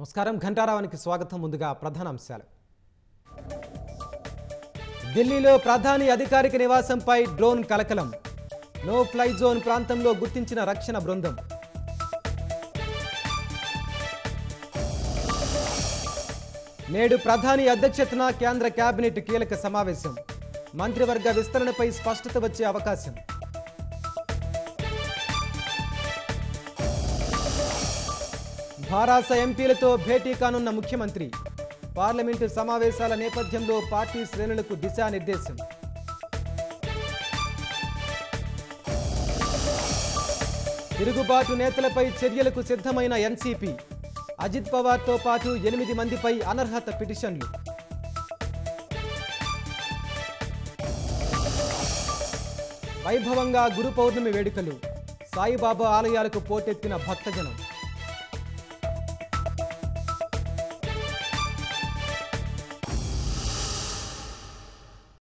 నమస్కారం ఘంటారావానికి స్వాగతం ముందుగా ప్రధాన అంశాలు ఢిల్లీలో ప్రధాని అధికారిక నివాసంపై డ్రోన్ కలకలం నో ఫ్లై జోన్ ప్రాంతంలో గుర్తించిన రక్షణ బృందం నేడు ప్రధాని అధ్యక్షతన కేంద్ర కేబినెట్ కీలక సమావేశం మంత్రివర్గ విస్తరణపై స్పష్టత వచ్చే అవకాశం భారాస ఎంపీలతో భేటీ కానున్న ముఖ్యమంత్రి పార్లమెంటు సమావేశాల నేపథ్యంలో పార్టీ శ్రేణులకు దిశానిర్దేశం తిరుగుబాటు నేతలపై చర్యలకు సిద్ధమైన ఎన్సీపీ అజిత్ పవార్తో పాటు ఎనిమిది మందిపై అనర్హత పిటిషన్లు వైభవంగా గురు పౌర్ణమి వేడుకలు సాయిబాబా ఆలయాలకు పోటెత్తిన భక్తజనం